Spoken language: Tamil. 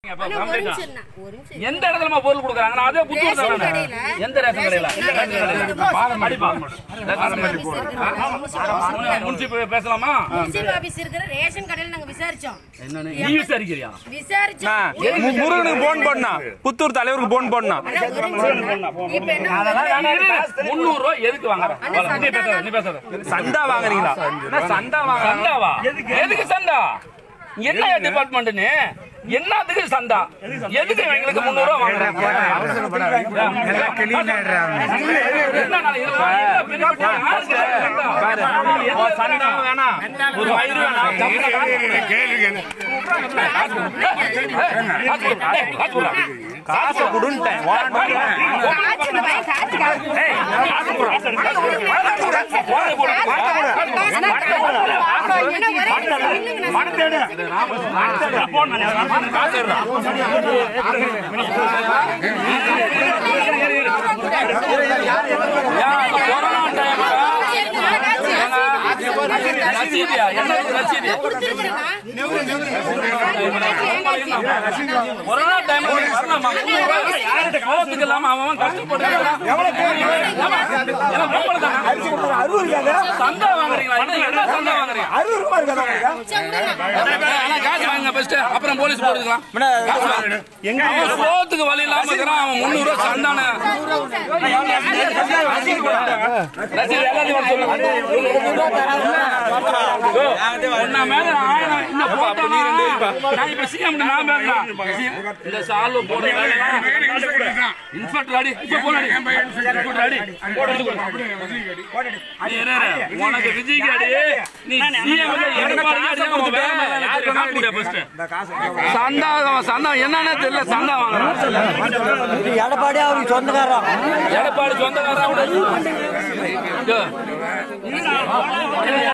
ஆனா ஒரு நிமிஷம் அண்ணா, ஒரு நிமிஷம் எந்த இடத்துல பொருள் கொடுக்குறாங்க நான் அதே புத்தூர் ரேஷன் தானே கடையில. எந்த ரேஷன் கடையில எந்த ரேஷன் ரேஷன் கடையில கடையில. அடிப்பா. ரேஷன் கடை. ஆபீஸ் இருக்கிற முன்சிபல் பேசலாமா முனிசிபல் ஆபீஸ் இருக்கிற ரேஷன் கடையில நாங்க விசாரிச்சோம் நீ விசாரிக்கிறியா விசாரிச்சோம் மு- முருகனுக்கு போன் பண்ணா புத்தூர் தலைவருக்கு போன் பண்ணா ஆனா ஒரு நிமிஷம் அண்ணா. இப்ப என்ன முன்னூறு ரூபாய் எதுக்கு வாங்குற நீ பேசாத நீ பேசாத சந்தா வாங்குறீங்களா என்ன சந்தா வாங்குறாங்க சந்தாவா எதுக்கு சந்தா என்ன டிபார்ட்மெண்ட்னு என்னத்துக்கு சந்தா எதுக்கு எங்களுக்கு முன்னூறு ரூபாய் வாங்குறாங்க என்ன நான் இது வாங்கி என்ன பெரிய பெரிய ஆளுங்க பாரு உன் சந்தா வேணாம் ஒரு வயிறு வேணாம் காசை கொடுன்ட்டேன் காய்ச்சல் பையன் காய்ச்சல் ரசீதியா என்ன ரசீது கொரோனா டைம்ல வரலாமா கோவத்துக்கு இல்லாம அவன் அவன் கஷ்டப்படுறான் சந்தா வாங்குறீங்களா என்ன என்ன சந்தா வாங்குறீங்க ஆனா காசு வாங்குங்க ஃபர்ஸ்ட் அப்புறம் போலீஸ் போட்டுக்கலாம் காசு வாங்க. அவன் சோத்துக்கு வழி இல்லாம இருக்கிறான் அவன் முந்நூறு ரூபாய் சந்தான ரசீது எல்லாத்தையும் வர சொல்லுங்க உன்ன மேல ஆயிரம் இன்னும் போட்டா நான் இப்ப சிஎம் நான் பேசுறேன் இந்த சால்வ போட இன்ஸ்பெக்டர் அடி இப்ப போட அடி இன்ஸ்பெக்டர் அடி போட அடி நீ இரு, இரு. உனக்கு விஜய்க்கு அடி நீ சிஎம் எடப்பாடி அடி கொடுத்து வேற மேல யாருக்கு காசு கொடு ஃபர்ஸ்ட் சந்தா சந்தா என்னன்னே தெரியல சந்தா வாங்குறான் எடப்பாடி அவருக்கு சொந்தக்காரன் எடப்பாடி சொந்தக்காரன்